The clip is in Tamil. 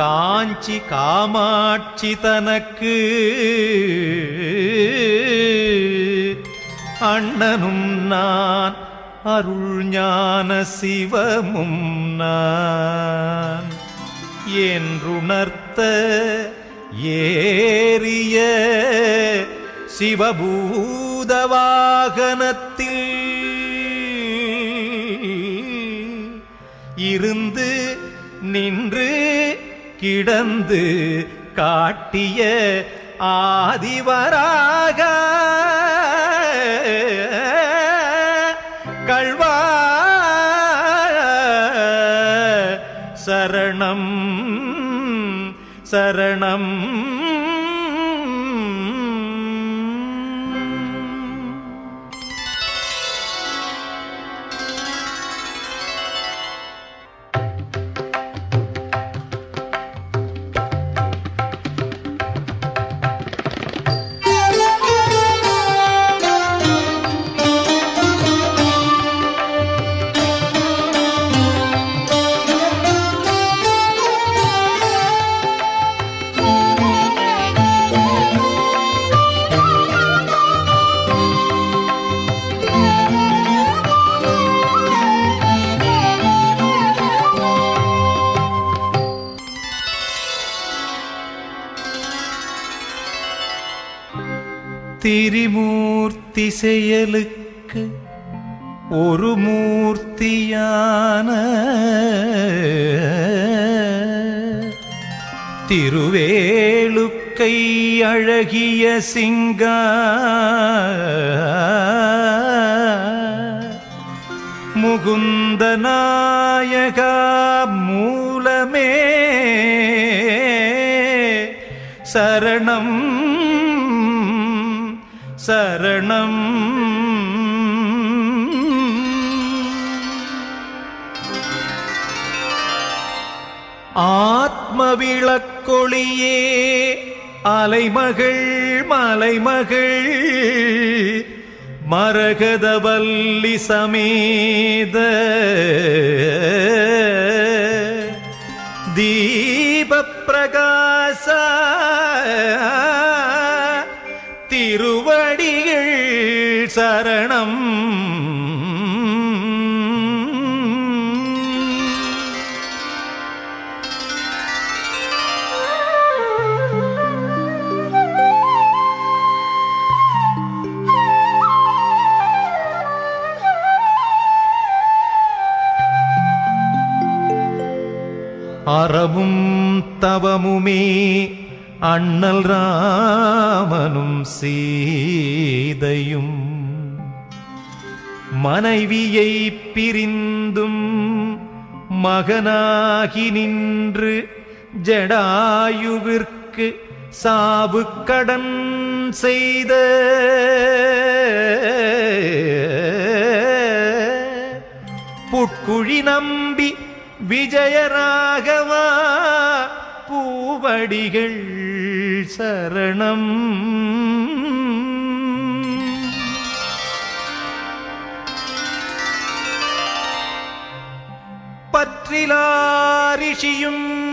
காஞ்சி காமாட்சி தனக்கு அண்ணனும் நான் அருள் ஞான சிவமும் நான் என்றுணர்த்த ஏறிய சிவபூத வாகனத்தில் இருந்து நின்று கிடந்து காட்டிய ஆதிவராக கள்வா சரணம் சரணம் திரிமூர்த்தி செயலுக்கு ஒரு மூர்த்தியான திருவேலுக்கை அழகிய சிங்கா முகுந்த நாயகா மூலமே சரணம் சரணம் ஆத்மவிளக்கொளியே அலைமகள் மலைமகள் மரகதவல்லி சமேத தீபப்பிரகாச திருவடிகள் சரணம் அறமும் தவமுமே அண்ணல் ராமனும் சீதையும் மனைவியை பிரிந்தும் மகனாகி நின்று ஜடாயுவிற்கு சாவு கடன் செய்த புட்குழி நம்பி விஜயராகவா பூவடிகள் சரணம் பற்றிலாரிஷியும்